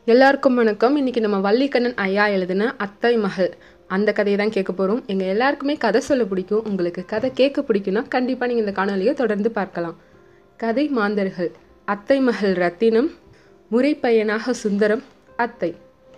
எல்லாருக்கும் வணக்கம் இன்னைக்கு நம்ம வள்ளிக்கண்ணன் ஐயா எழுதின அத்தை மகள் அந்த கதையை தான் கேட்க போகிறோம் எங்கள் எல்லாருக்குமே கதை சொல்ல பிடிக்கும் உங்களுக்கு கதை கேட்க பிடிக்கும்னா கண்டிப்பாக நீங்கள் இந்த காணொலியை தொடர்ந்து பார்க்கலாம் கதை மாந்தர்கள் அத்தை மகள் ரத்தினம் முறைப்பையனாக சுந்தரம் அத்தை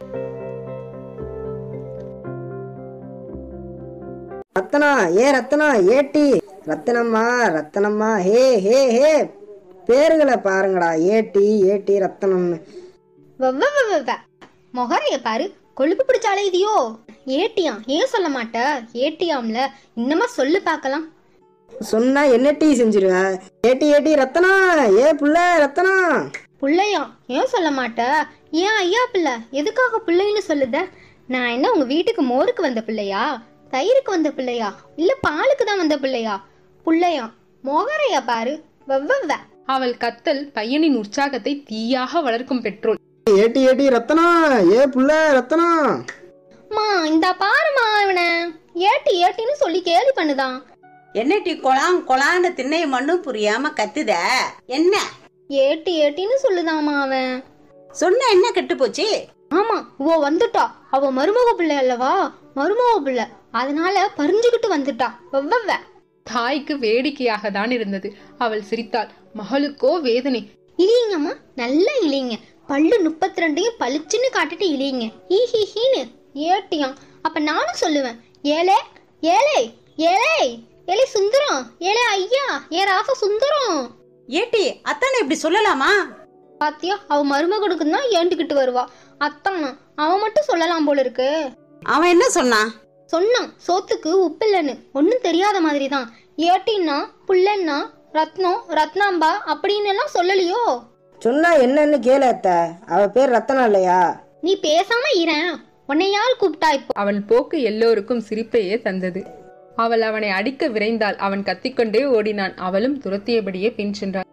ரத்தனா ஏ ரத்தனா ஏட்டி ரத்தனம்மா ரத்தனம்மா ஹே ஹே ஹே பேருகளை பாருங்கடா ஏட்டி ஏட்டி ரத்தனம்னு வவ்வ மொகரைய பாரு கொழுப்பு பிடிச்சாலே இதையோ ஏட்டியாம் ஏன் சொல்ல மாட்ட ஏட்டியாம்ல இன்னமா சொல்லு பார்க்கலாம் சொன்னா என்ன டீ செஞ்சிருவேன் ஏட்டி ஏட்டி ரத்தனா ஏ புள்ள ரத்தனா புள்ளையா ஏன் சொல்ல மாட்ட ஏன் ஐயா பிள்ளை எதுக்காக பிள்ளைன்னு சொல்லுத நான் என்ன உங்க வீட்டுக்கு மோருக்கு வந்த பிள்ளையா தயிருக்கு வந்த பிள்ளையா இல்ல பாலுக்கு தான் வந்த பிள்ளையா புள்ளையா மொகரைய பாரு வவ்வ அவள் கத்தல் பையனின் உற்சாகத்தை தீயாக வளர்க்கும் பெட்ரோல் ஏட்டி ஏட்டி ரத்தனா ஏ புள்ள ரத்தனா மா இந்த பாருமா இவனை ஏட்டி ஏட்டின்னு சொல்லி கேலி பண்ணுதான் என்னட்டி கொலாம் கொலான்னு திண்ணை மண்ணும் புரியாம கத்துத என்ன ஏட்டி ஏட்டின்னு சொல்லுதாமா அவன் சொன்ன என்ன கெட்டு போச்சு ஆமா ஓ வந்துட்டா அவ மருமக பிள்ளை அல்லவா மருமக பிள்ளை அதனால பறிஞ்சுக்கிட்டு வந்துட்டா வெவ்வ தாய்க்கு வேடிக்கையாக தான் இருந்தது அவள் சிரித்தாள் மகளுக்கோ வேதனை இழியுங்கம்மா நல்லா இழியுங்க பல்லு முப்பத்தி ரெண்டையும் பளிச்சுன்னு காட்டிட்டு இழியுங்க ஹீ ஹீ ஹீன்னு ஏட்டியாம் அப்ப நானும் சொல்லுவேன் ஏலே ஏலே ஏலே ஏலே சுந்தரம் ஏலே ஐயா ஏ ராச சுந்தரம் ஏட்டி அத்தானை இப்படி சொல்லலாமா பாத்தியா அவ மருமகனுக்கு தான் ஏண்டுக்கிட்டு வருவா அத்தானா அவன் மட்டும் சொல்லலாம் போல இருக்கு அவன் என்ன சொன்னான் சொன்னான் சோத்துக்கு உப்பு இல்லைன்னு ஒன்றும் தெரியாத மாதிரி தான் ஏட்டின்னா புள்ளன்னா ரத்னம் ரத்னாம்பா அப்படின்னு எல்லாம் சொல்லலையோ சொன்னா என்னன்னு கேளு அத்தை அவ பேர் ரத்தனா இல்லையா நீ பேசாம இரேன் உன்னை யார் கூப்பிட்டா இப்போ அவள் போக்கு எல்லோருக்கும் சிரிப்பையே தந்தது அவள் அவனை அடிக்க விரைந்தாள் அவன் கத்திக்கொண்டே ஓடினான் அவளும் துரத்தியபடியே பின் சென்றாள்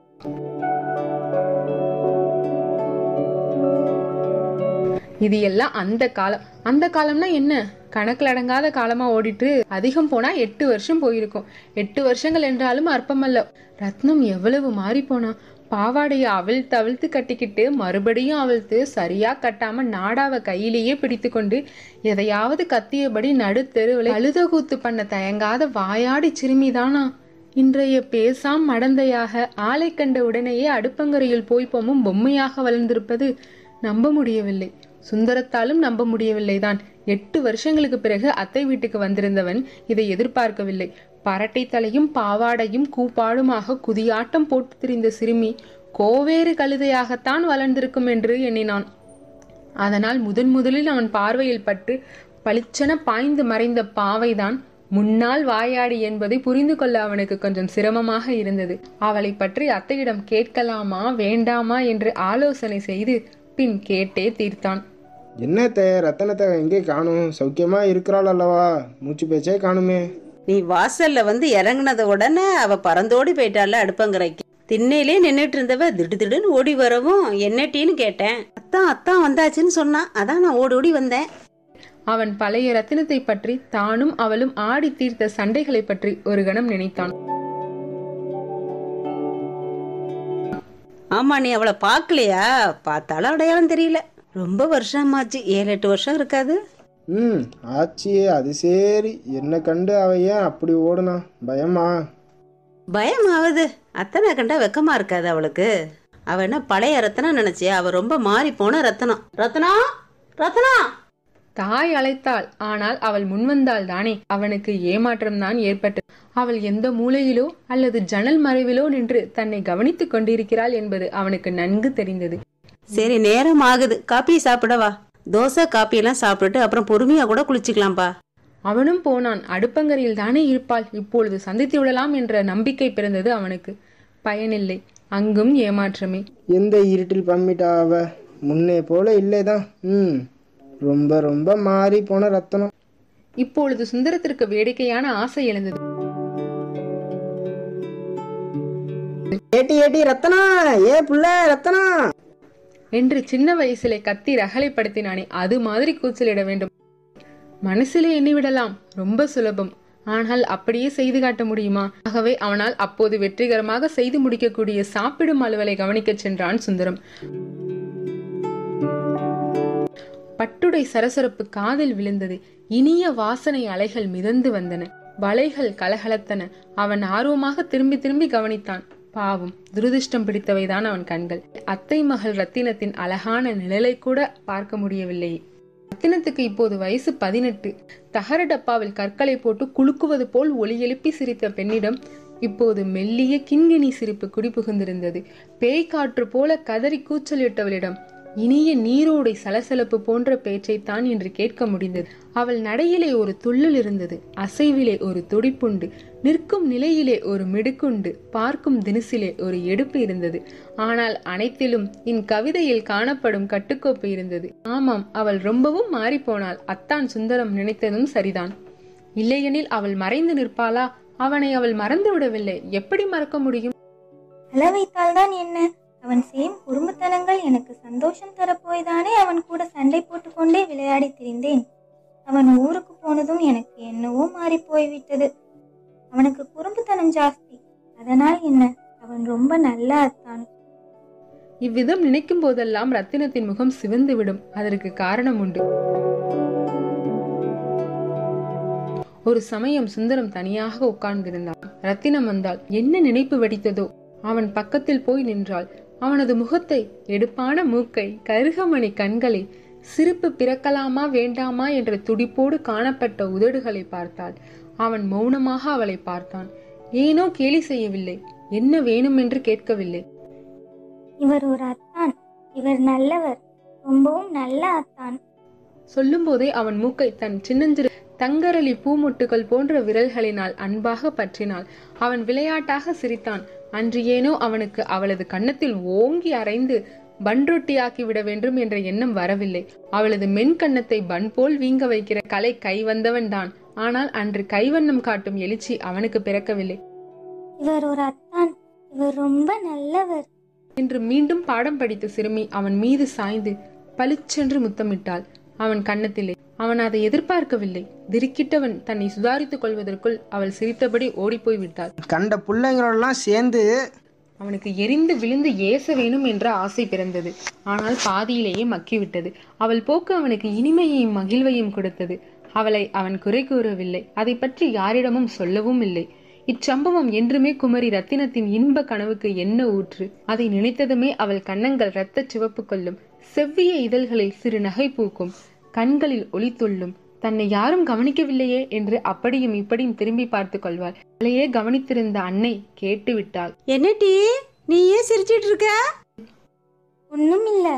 இது எல்லாம் அந்த காலம் அந்த காலம்னா என்ன கணக்கில் அடங்காத காலமா ஓடிட்டு அதிகம் போனா எட்டு வருஷம் போயிருக்கும் எட்டு வருஷங்கள் என்றாலும் அற்பமல்ல ரத்னம் எவ்வளவு மாறி போனா பாவாடையை அவிழ்த்து அவிழ்த்து கட்டிக்கிட்டு மறுபடியும் அவிழ்த்து சரியா கட்டாம நாடாவை கையிலேயே பிடித்து கொண்டு எதையாவது கத்தியபடி நடுத்தெருவில் அழுத கூத்து பண்ண தயங்காத வாயாடி சிறுமிதானா இன்றைய பேசாம் மடந்தையாக ஆளை கண்ட உடனேயே அடுப்பங்கரையில் போய் போமும் பொம்மையாக வளர்ந்திருப்பது நம்ப முடியவில்லை சுந்தரத்தாலும் நம்ப முடியவில்லைதான் எட்டு வருஷங்களுக்கு பிறகு அத்தை வீட்டுக்கு வந்திருந்தவன் இதை எதிர்பார்க்கவில்லை பரட்டை தலையும் பாவாடையும் கூப்பாடுமாக குதியாட்டம் போட்டு திரிந்த சிறுமி கோவேறு கழுதையாகத்தான் வளர்ந்திருக்கும் என்று எண்ணினான் அதனால் முதன் முதலில் அவன் பார்வையில் பட்டு பளிச்சென பாய்ந்து மறைந்த பாவைதான் முன்னாள் வாயாடி என்பதை புரிந்து கொள்ள அவனுக்கு கொஞ்சம் சிரமமாக இருந்தது அவளை பற்றி அத்தையிடம் கேட்கலாமா வேண்டாமா என்று ஆலோசனை செய்து பின் கேட்டே தீர்த்தான் என்னத்த ரத்தனத்தை எங்கே காணும் சௌக்கியமா இருக்கிறாள் அல்லவா மூச்சு பேச்சே காணுமே நீ வாசல்ல வந்து இறங்குனத உடனே அவ பறந்தோடி போயிட்டால அடுப்பங்கரைக்கு திண்ணையிலே நின்னுட்டு இருந்தவ திடு திடுன்னு ஓடி வரவும் என்னட்டின்னு கேட்டேன் அத்தான் அத்தான் வந்தாச்சுன்னு சொன்னான் அதான் நான் ஓடி ஓடி வந்தேன் அவன் பழைய ரத்தினத்தை பற்றி தானும் அவளும் ஆடி தீர்த்த சண்டைகளை பற்றி ஒரு கணம் நினைத்தான் ஆமா நீ அவளை பார்க்கலையா பார்த்தாலும் அடையாளம் தெரியல ரொம்ப வருஷமாச்சு ஏழு எட்டு வருஷம் இருக்காது ம் ஆச்சியே அது சரி என்ன கண்டு அவ ஏன் அப்படி ஓடுனா பயமா பயம் ஆகுது அத்தனை கண்டா வெக்கமா இருக்காது அவளுக்கு அவ என்ன பழைய ரத்தனம் நினைச்சியா அவ ரொம்ப மாறி போன ரத்தனம் ரத்னம் ரத்னம் தாய் அழைத்தாள் ஆனால் அவள் முன்வந்தாள் தானே அவனுக்கு ஏமாற்றம் தான் ஏற்பட்டது அவள் எந்த மூலையிலோ அல்லது ஜன்னல் மறைவிலோ நின்று தன்னை கவனித்துக் கொண்டிருக்கிறாள் என்பது அவனுக்கு நன்கு தெரிந்தது சரி நேரம் ஆகுது காப்பி சாப்பிடவா தோசை காப்பி எல்லாம் சாப்பிட்டுட்டு அப்புறம் பொறுமையா கூட குளிச்சுக்கலாம்பா அவனும் போனான் அடுப்பங்கரையில் தானே இருப்பாள் இப்பொழுது சந்தித்து விடலாம் என்ற நம்பிக்கை பிறந்தது அவனுக்கு பயனில்லை அங்கும் ஏமாற்றமே எந்த இருட்டில் பம்மிட்டா அவ முன்னே போல இல்லைதான் ம் ரொம்ப ரொம்ப மாறி போன ரத்தனம் இப்பொழுது சுந்தரத்திற்கு வேடிக்கையான ஆசை எழுந்தது ஏட்டி ஏட்டி ரத்தனா ஏ புள்ள ரத்தனா என்று சின்ன வயசிலே கத்தி ரகலைப்படுத்தினானே அது மாதிரி கூச்சலிட வேண்டும் மனசிலே எண்ணிவிடலாம் ரொம்ப சுலபம் ஆனால் அப்படியே செய்து காட்ட முடியுமா ஆகவே அவனால் அப்போது வெற்றிகரமாக செய்து முடிக்கக்கூடிய சாப்பிடும் அலுவலை கவனிக்கச் சென்றான் சுந்தரம் பட்டுடை சரசரப்பு காதில் விழுந்தது இனிய வாசனை அலைகள் மிதந்து வந்தன வலைகள் கலகலத்தன அவன் ஆர்வமாக திரும்பி திரும்பி கவனித்தான் பாவம் துரதிர்ஷ்டம் பிடித்தவைதான் அவன் கண்கள் அத்தை மகள் ரத்தினத்தின் அழகான நிழலை கூட பார்க்க முடியவில்லை ரத்தினத்துக்கு இப்போது வயசு பதினெட்டு தகர டப்பாவில் கற்களை போட்டு குலுக்குவது போல் ஒலி எழுப்பி சிரித்த பெண்ணிடம் இப்போது மெல்லிய கிண்கிணி சிரிப்பு குடிபுகுந்திருந்தது பேய் காற்று போல கதறி கூச்சலிட்டவளிடம் இனிய நீரோடை சலசலப்பு போன்ற பேச்சைத்தான் இன்று கேட்க முடிந்தது அவள் நடையிலே ஒரு துள்ளல் இருந்தது அசைவிலே ஒரு துடிப்புண்டு நிற்கும் நிலையிலே ஒரு மிடுக்குண்டு பார்க்கும் தினசிலே ஒரு எடுப்பு இருந்தது ஆனால் அனைத்திலும் இன் கவிதையில் காணப்படும் கட்டுக்கோப்பு இருந்தது ஆமாம் அவள் ரொம்பவும் மாறிப்போனாள் அத்தான் சுந்தரம் நினைத்ததும் சரிதான் இல்லையெனில் அவள் மறைந்து நிற்பாளா அவனை அவள் மறந்து விடவில்லை எப்படி மறக்க முடியும் அள வைத்தால்தான் என்ன அவன் செய்யும் குறும்புத்தனங்கள் எனக்கு சந்தோஷம் தரப்போய்தானே அவன் கூட சண்டை போட்டுக்கொண்டே விளையாடி திரிந்தேன் அவன் ஊருக்கு போனதும் எனக்கு என்னவோ மாறி போய்விட்டது அவனுக்கு குறும்புத்தனம் ஜாஸ்தி அதனால் என்ன அவன் ரொம்ப நல்ல அத்தான் இவ்விதம் நினைக்கும் போதெல்லாம் ரத்தினத்தின் முகம் சிவந்துவிடும் அதற்கு காரணம் உண்டு ஒரு சமயம் சுந்தரம் தனியாக உட்கார்ந்திருந்தான் ரத்தினம் வந்தாள் என்ன நினைப்பு வெடித்ததோ அவன் பக்கத்தில் போய் நின்றாள் அவனது முகத்தை எடுப்பான மூக்கை கருகமணி கண்களை சிரிப்பு பிறக்கலாமா வேண்டாமா என்ற துடிப்போடு காணப்பட்ட உதடுகளை பார்த்தாள் அவன் மௌனமாக அவளை பார்த்தான் ஏனோ கேலி செய்யவில்லை என்ன வேணும் என்று கேட்கவில்லை இவர் ஒரு அத்தான் இவர் நல்லவர் ரொம்பவும் நல்ல அத்தான் சொல்லும்போதே அவன் மூக்கை தன் சின்னஞ்சிறு தங்கரளி பூமொட்டுகள் போன்ற விரல்களினால் அன்பாக பற்றினாள் அவன் விளையாட்டாக சிரித்தான் அன்று ஏனோ அவனுக்கு அவளது கன்னத்தில் ஓங்கி அரைந்து பன்ரொட்டியாக்கி விட வேண்டும் என்ற எண்ணம் வரவில்லை அவளது மென் கன்னத்தை பன் போல் வீங்க வைக்கிற கலை கை வந்தவன் தான் ஆனால் அன்று கைவண்ணம் காட்டும் எழுச்சி அவனுக்கு பிறக்கவில்லை இவர் ஒரு அத்தான் இவர் ரொம்ப நல்லவர் என்று மீண்டும் பாடம் படித்த சிறுமி அவன் மீது சாய்ந்து பளிச்சென்று முத்தமிட்டாள் அவன் கன்னத்திலே அவன் அதை எதிர்பார்க்கவில்லை திடுக்கிட்டவன் தன்னை சுதாரித்துக் கொள்வதற்குள் அவள் சிரித்தபடி ஓடிப்போய் விட்டாள் கண்ட பிள்ளைங்களெல்லாம் சேர்ந்து அவனுக்கு எரிந்து விழுந்து ஏச வேணும் என்ற ஆசை பிறந்தது ஆனால் பாதியிலேயே மக்கிவிட்டது அவள் போக்கு அவனுக்கு இனிமையையும் மகிழ்வையும் கொடுத்தது அவளை அவன் குறை கூறவில்லை அதை பற்றி யாரிடமும் சொல்லவும் இல்லை இச்சம்பவம் என்றுமே குமரி ரத்தினத்தின் இன்ப கனவுக்கு என்ன ஊற்று அதை நினைத்ததுமே அவள் கன்னங்கள் இரத்தச் சிவப்பு கொள்ளும் செவ்விய இதழ்களில் சிறு நகை பூக்கும் கண்களில் ஒளி துள்ளும் தன்னை யாரும் கவனிக்கவில்லையே என்று அப்படியும் இப்படியும் திரும்பி பார்த்து கொள்வாள் அவளையே கவனித்திருந்த அன்னை கேட்டுவிட்டாள் என்னடி நீ ஏன் சிரிச்சிட்டு இருக்க ஒன்றும் இல்லை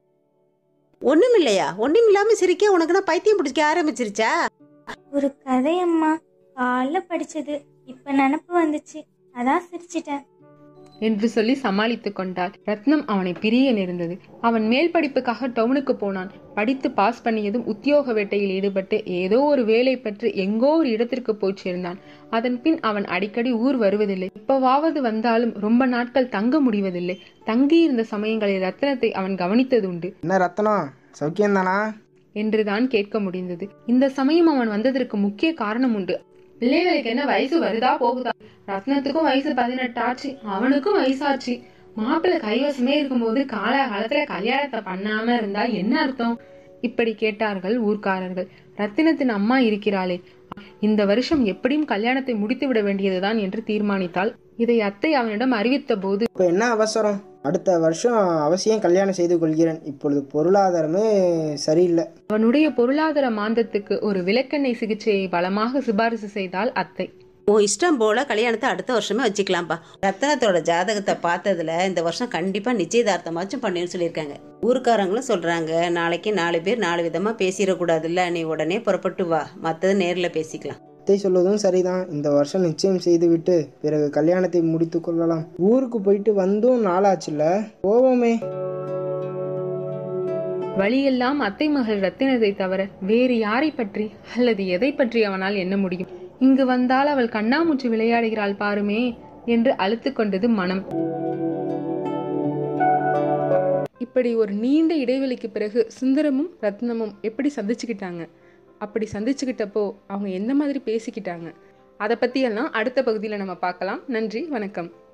ஒண்ணும் இல்லையா ஒண்ணும் இல்லாம சிரிக்க உனக்கு நான் பைத்தியம் பிடிச்சிக்க ஆரம்பிச்சிருச்சா ஒரு கதை அம்மா காலைல படிச்சது இப்ப நினப்பு வந்துச்சு அதான் சிரிச்சிட்டேன் என்று சொல்லி சமாளித்துக் கொண்டாள் ரத்னம் அவனை பிரிய நேர்ந்தது அவன் மேல் படிப்புக்காக டவுனுக்கு போனான் படித்து பாஸ் பண்ணியதும் உத்தியோக வேட்டையில் ஈடுபட்டு ஏதோ ஒரு வேலை பற்றி எங்கோ ஒரு இடத்திற்கு போய் சேர்ந்தான் அதன் பின் அவன் அடிக்கடி ஊர் வருவதில்லை எப்பவாவது வந்தாலும் ரொம்ப நாட்கள் தங்க முடிவதில்லை தங்கியிருந்த சமயங்களில் ரத்னத்தை அவன் கவனித்ததுண்டு என்ன ரத்தனம் சௌக்கியம்தானா என்றுதான் கேட்க முடிந்தது இந்த சமயம் அவன் வந்ததற்கு முக்கிய காரணம் உண்டு பிள்ளைகளுக்கு என்ன வயசு வருதா போகுதா ரத்னத்துக்கும் வயசு பதினெட்டு ஆச்சு அவனுக்கும் வயசாச்சு மாப்பிள்ளை கைவசமே இருக்கும்போது காலகாலத்துல கல்யாணத்தை பண்ணாம இருந்தா என்ன அர்த்தம் இப்படி கேட்டார்கள் ஊர்க்காரர்கள் ரத்தினத்தின் அம்மா இருக்கிறாளே இந்த வருஷம் எப்படியும் கல்யாணத்தை முடித்து விட வேண்டியதுதான் என்று தீர்மானித்தாள் இதை அத்தை அவனிடம் அறிவித்த போது இப்போ என்ன அவசரம் அடுத்த வருஷம் அவசியம் கல்யாணம் செய்து கொள்கிறேன் இப்பொழுது பொருளாதாரமே சரியில்லை அவனுடைய பொருளாதார மாந்தத்துக்கு ஒரு விளக்கெண்ணெய் சிகிச்சையை பலமாக சிபாரிசு செய்தாள் அத்தை உன் இஷ்டம் போல கல்யாணத்தை அடுத்த வருஷமே வச்சுக்கலாம்ப்பா ரத்தனத்தோட ஜாதகத்தை பார்த்ததுல இந்த வருஷம் கண்டிப்பா நிச்சயதார்த்தமாச்சும் பண்ணுன்னு சொல்லியிருக்காங்க ஊருக்காரங்களும் சொல்றாங்க நாளைக்கு நாலு பேர் நாலு விதமா பேசிடக்கூடாதுல்ல நீ உடனே புறப்பட்டு வா மத்தது நேர்ல பேசிக்கலாம் அத்தை சொல்வதும் சரிதான் இந்த வருஷம் நிச்சயம் செய்துவிட்டு பிறகு கல்யாணத்தை முடித்து கொள்ளலாம் ஊருக்கு போயிட்டு வந்தும் நாளாச்சுல்ல போவோமே வழியெல்லாம் அத்தை மகள் ரத்தினத்தை தவிர வேறு யாரை பற்றி அல்லது எதை பற்றி அவனால் எண்ண முடியும் இங்கு வந்தால் அவள் கண்ணாமூச்சி விளையாடுகிறாள் பாருமே என்று அழுத்து கொண்டது மனம் இப்படி ஒரு நீண்ட இடைவெளிக்கு பிறகு சுந்தரமும் ரத்னமும் எப்படி சந்திச்சுக்கிட்டாங்க அப்படி சந்திச்சுக்கிட்டப்போ அவங்க எந்த மாதிரி பேசிக்கிட்டாங்க அதை பற்றியெல்லாம் அடுத்த பகுதியில் நம்ம பார்க்கலாம் நன்றி வணக்கம்